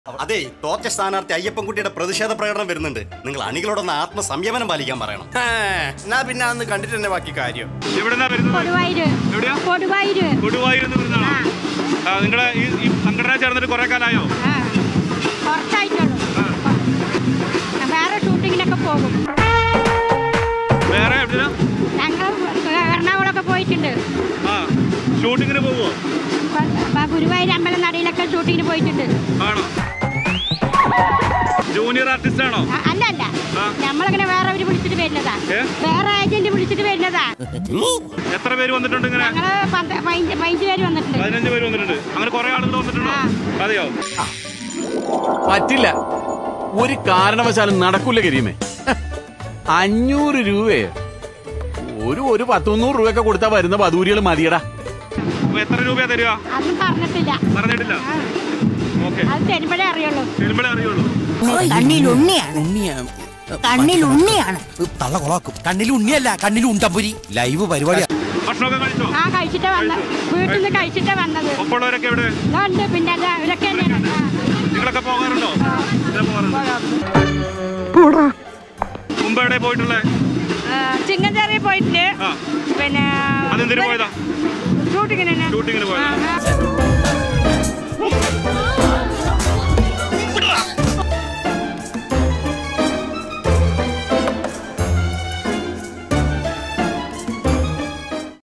അതെ തോറ്റ സ്ഥാനാർത്ഥി അയ്യപ്പൻകുട്ടിയുടെ പ്രതിഷേധ പ്രകടനം വരുന്നുണ്ട് നിങ്ങൾ അണികളോടൊന്ന് ആത്മസംയമനം പാലിക്കാൻ പറയണം എന്നാ പിന്നെ അന്ന് കണ്ടിട്ട് തന്നെ ബാക്കി കാര്യം എവിടെന്നാ വരുന്നത് കൊടുവായൂര് എവിടെയാ കൊടുവായൂര് കൊടുവായൂരിൽ നിന്ന് വരുന്നതാണോ ആ, നിങ്ങളെ ഈ ഈ സംഘടന ചേർന്നിട്ട് കുറെ കാലമായോ ആ കുറച്ചായിട്ടുള്ളൂ വേറെ ഷൂട്ടിങ്ങിനൊക്കെ പോകും വേറെ എവിടെയാ ഞങ്ങൾ എറണാകുളമൊക്കെ പോയിട്ടുണ്ട് ആ ഷൂട്ടിങ്ങിന് പോവോ ഇപ്പൊ ഗുരുവായൂർ അമ്പലം നടയിലൊക്കെ ഷൂട്ടിങ്ങിന് പോയിട്ടുണ്ട് ആണോ ജൂനിയർ ആർട്ടിസ്റ്റ് ആണോ ആ, അല്ല അല്ല ആ. നമ്മളിങ്ങനെ വേറെ അവര് വിളിച്ചിട്ട് വരുന്നതാ ഏ? വേറെ ഏജന്റ് വിളിച്ചിട്ട് വരുന്നതാ എത്ര പേര് വന്നിട്ടുണ്ട് ഇങ്ങനെ ഞങ്ങള് പന്ത് പതിനഞ്ച് പതിനഞ്ച് പേര് വന്നിട്ടുണ്ട് പതിനഞ്ച് പേര് വന്നിട്ടുണ്ട് അങ്ങനെ കുറെ ആളുകൾ വന്നിട്ടുണ്ടോ ആ. അതെയോ പറ്റില്ല ഒരു കാരണവശാലും നടക്കൂല കരീമേ അഞ്ഞൂറ് രൂപയെ ഒരു ഒരു പത്തുനൂറ് രൂപയൊക്കെ കൊടുത്താ വരുന്ന പതൂരികൾ മതിയടാ അപ്പൊ എത്ര രൂപയാ തരിക അതൊന്നും പറഞ്ഞിട്ടില്ല പറഞ്ഞിട്ടില്ല ആ, ഓക്കെ അത് തരുമ്പോഴേ അറിയുള്ളൂ ചെല്ലുമ്പോഴേ അറിയുള്ളൂ കണ്ണിൽ ഉണ്ണിയാണ് ഉണ്ണിയാണ് കണ്ണിൽ ഉണ്ണിയാണ് തള്ള കൊളാക്കും കണ്ണിൽ ഉണ്ണിയല്ല കണ്ണിൽ ഉണ്ടമ്പുരി ലൈവ് പരിപാടി ഭക്ഷണമൊക്കെ കഴിച്ചോ ആ കഴിച്ചിട്ടാ വന്ന വീട്ടിൽ നിന്ന് കഴിച്ചിട്ടാ വന്നത് ഒപ്പമുള്ളവരൊക്കെ എവിടെ ഉണ്ട് പിന്നെ അല്ല ഇവരൊക്കെ തന്നെയാണ് ആ. നിങ്ങളൊക്കെ പോകാറുണ്ടോ ഇതിലെ പോകാറുണ്ടോ മുമ്പ് എവിടെ പോയിട്ടുള്ളേ ചിങ്ങഞ്ചേരി പോയിട്ട് ആ പിന്നെ അതെന്തിനു പോയതാ ഷൂട്ടിങ്ങിന് തന്നെ ഷൂട്ടിങ്ങിന് പോയതാ ആ, ആ.